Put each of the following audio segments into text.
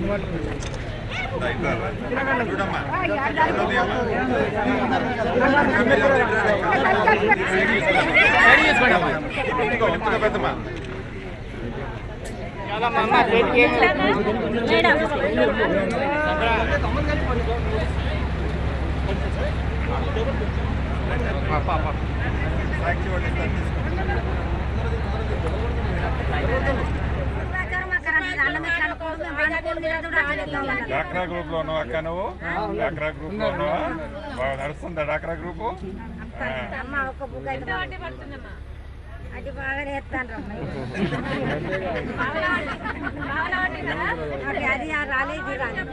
డాక్రా group లో ఉన్నావు అక్క నువ్వు డాక్రా గ్రూప్ లో ఉన్నావా బాగా నడుస్తుందా డాక్రా గ్రూప్ అమ్మ ఒక బుక్ అయితే అది బాగా నేర్తాను అది రాలేదు ఇది రాలేదు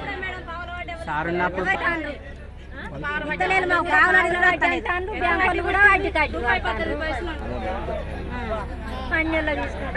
ఇస్తలేను మాకు కావాలని కూడా వస్తలేదు. బ్యాంకులు కూడా అడ్డు కట్టు అన్యంలో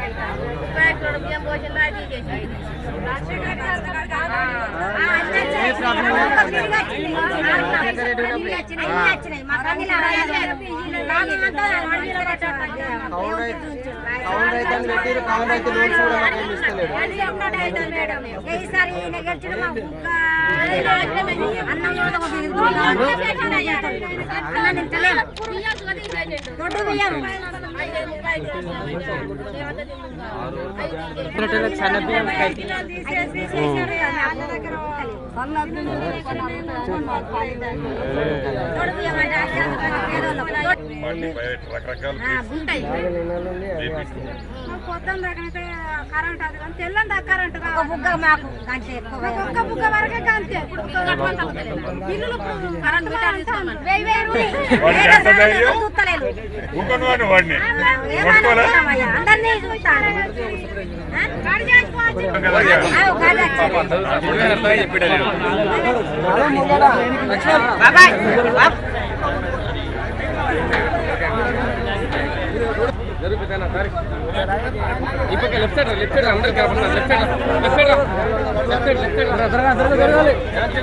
ఈసారి ఈయన గెలిచిన మా కుక్క అన్నం కూడా ఒక అన్నం తింటలేము దొడ్డు బియ్యం మళ్ళీ బయట రకరకాల ఉంటాయి చేపిస్తుంది. పొద్దున్న దాకనైతే కరెంట్ అది కానీ తెల్లని దాకా కరెంట్ ఒక బుగ్గ మాకు అంతే ఒక్క బుగ్గ వరకే అంతే ఇప్పుడు బిల్లులు కరెంట్ వెయ్యి వెయ్యి వాడికి ఎంత ధైర్యం? చూస్తలేదు ఊరుకోను వాడిని వాడిని కొట్టుకోలే అందరినీ చూస్తాను ఇప్పుడు లెఫ్ట్ సైడ్ లెఫ్ట్ సైడ్ అందరికి కనపడుతున్నారు left side left side left side left side జరగాలి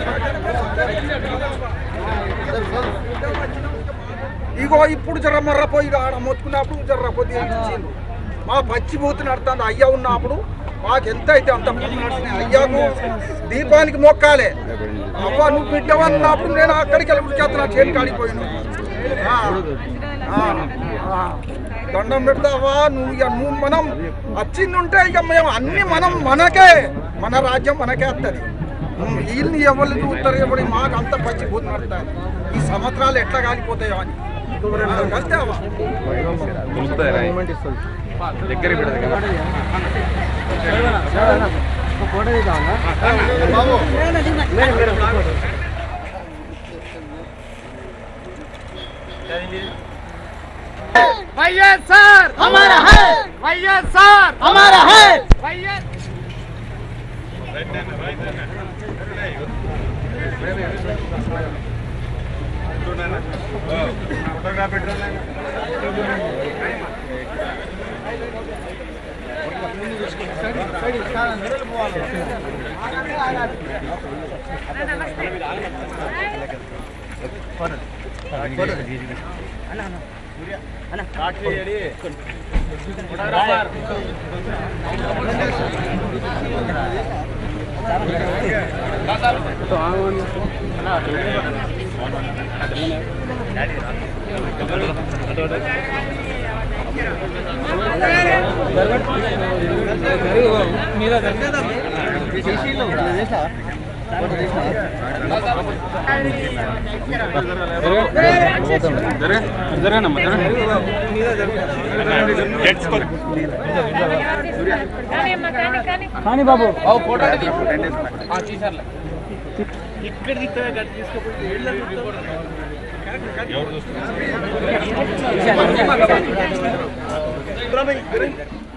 ఇగో ఇప్పుడు జర మర్రపోయి ఆడ మొత్తుకున్నప్పుడు జర కొద్దిగా ఇచ్చిండ్రు మా పచ్చి బూతు నడుతుంది అయ్య ఉన్నప్పుడు మాకు ఎంత అయితే అంత బూతు నడిచినాయి అయ్యాకు దీపానికి మొక్కాలే అవ్వ నువ్వు బిడ్డవన్నప్పుడు నేను అక్కడికి వెళ్ళి చేస్తున్నా చేతి కాడిపోయిను దండం పెడతావా నువ్వు ఇక నువ్వు మనం వచ్చిందుంటే ఇక మేము అన్ని మనం మనకే మన రాజ్యం మనకే వస్తుంది వీళ్ళని ఎవరు చూస్తారు ఎవరి మాకు అంత పచ్చి బూతు నడుతుంది ఈ సంవత్సరాలు ఎట్లా కాలిపోతాయో అని కలిస్తే అవ్వ దగ్గర పెడదు కదా వైఎస్ఆర్ హమారా హై వైఎస్ఆర్ హమారా హై వైఎస్ ఫోటోగ్రాఫ్ పెట్టరా కానీ బాబు ఫోటో ఎవరు చూస్తున్నారు